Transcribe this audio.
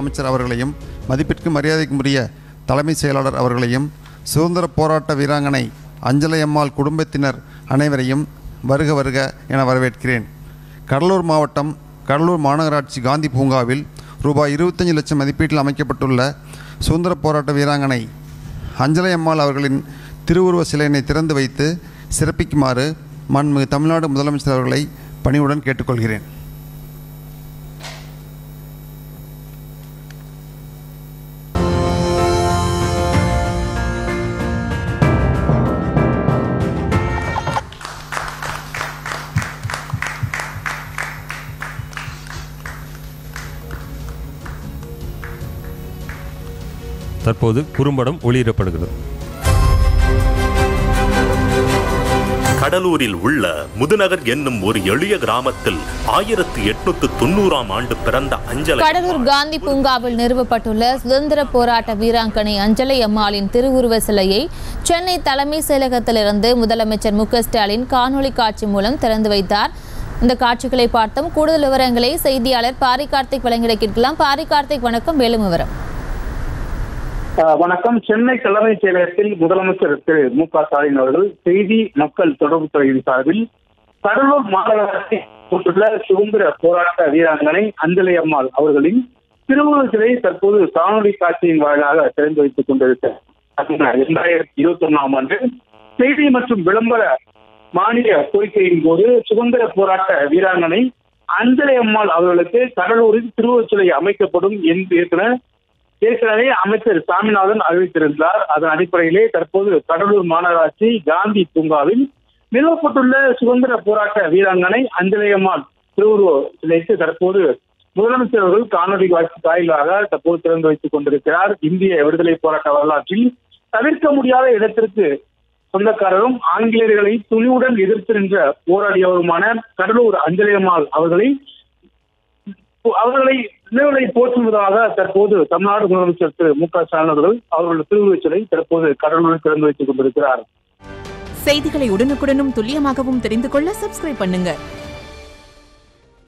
அமைச்சர் அவர்களையும் மதிப்பிற்கு மரியாதைக்குரிய தலைமை செயலாளர் அவர்களையும் சுதந்திர போராட்ட வீராங்கனை அஞ்சலை அம்மாள் குடும்பத்தினர் அனைவரையும் வருக வருக என வரவேற்கிறேன் கடலூர் மாவட்டம் கடலூர் மாநகராட்சி காந்தி பூங்காவில் ரூபாய் இருபத்தஞ்சு லட்சம் மதிப்பீட்டில் அமைக்கப்பட்டுள்ள சுதந்திர போராட்ட வீராங்கனை அஞ்சலை அம்மாள் அவர்களின் திருவுருவ சிலையினை திறந்து வைத்து சிறப்பிக்குமாறு மாண்புமிகு தமிழ்நாடு முதலமைச்சர் அவர்களை பணிவுடன் கேட்டுக்கொள்கிறேன் தற்போது குறும்படம் ஒளியிடப்படுகிறது கடலூரில் உள்ள முதுநகர் என்னும் ஒரு எளிய கிராமத்தில் ஆயிரத்தி எட்நூத்து தொண்ணூறாம் ஆண்டு பிறந்த அஞ்சலை கடலூர் காந்தி பூங்காவில் நிறுவப்பட்டுள்ள சுதந்திர போராட்ட வீராங்கனை அஞ்சலை அம்மாளின் திருவுருவ சிலையை சென்னை தலைமை செயலகத்திலிருந்து முதலமைச்சர் மு க ஸ்டாலின் காணொலி காட்சி மூலம் திறந்து வைத்தார் இந்த காட்சிகளை பார்த்தோம் கூடுதல் விவரங்களை செய்தியாளர் பாரி கார்த்திக் வழங்கிட கேட்கலாம் பாரி கார்த்திக் வணக்கம் மேலும் விவரம் ஆஹ் வணக்கம் சென்னை தலைமைச் செயலகத்தில் முதலமைச்சர் திரு மு க ஸ்டாலின் அவர்கள் செய்தி மக்கள் தொடர்பு துறையின் சார்பில் கடலூர் மாநகராட்சி கொண்டுள்ள சுதந்திர போராட்ட வீராங்கனை அஞ்சலி அம்மாள் அவர்களின் திருவுருவ சிலை தற்போது காணொலி காட்சியின் வாயிலாக திறந்து வைத்துக் கொண்டிருக்கிறார் இரண்டாயிரத்தி இருபத்தி ஒன்னாம் ஆண்டு செய்தி மற்றும் விளம்பர மானிய கோரிக்கையின் போது சுதந்திர போராட்ட வீராங்கனை அஞ்சலி அம்மாள் அவர்களுக்கு கடலூரில் திருவுருவச் சிலை அமைக்கப்படும் என்று ஏற்கனவே ஏற்கனவே அமைச்சர் சாமிநாதன் அறிவித்திருந்தார் அதன் அடிப்படையிலே தற்போது கடலூர் மாநகராட்சி காந்தி பூங்காவில் நிறுவப்பட்டுள்ள சுதந்திர போராட்ட வீராங்கனை அஞ்சலியம்மாள் திருவுருவ சிலைக்கு தற்போது முதலமைச்சர் அவர்கள் காணொலி காட்சி வாயிலாக தற்போது திறந்து வைத்துக் கொண்டிருக்கிறார் இந்திய விடுதலை போராட்ட வரலாற்றில் தவிர்க்க முடியாத இடத்திற்கு சொந்தக்காரரும் ஆங்கிலேயர்களை துணிவுடன் எதிர்த்து நின்ற போராடியவருமான கடலூர் அஞ்சலியம்மாள் அவர்களை அவர்களை நினைவுகளை போற்றுவதாக தற்போது தமிழ்நாடு முதலமைச்சர் திரு மு க ஸ்டாலின் அவர்கள் அவர்களுடைய திருவுருவச் சிலை தற்போது கடலூரில் திறந்து வைத்துக் கொண்டிருக்கிறார் செய்திகளை உடனுக்குடனும் துல்லியமாகவும் தெரிந்து கொள்ள சப்ஸ்கிரைப் பண்ணுங்க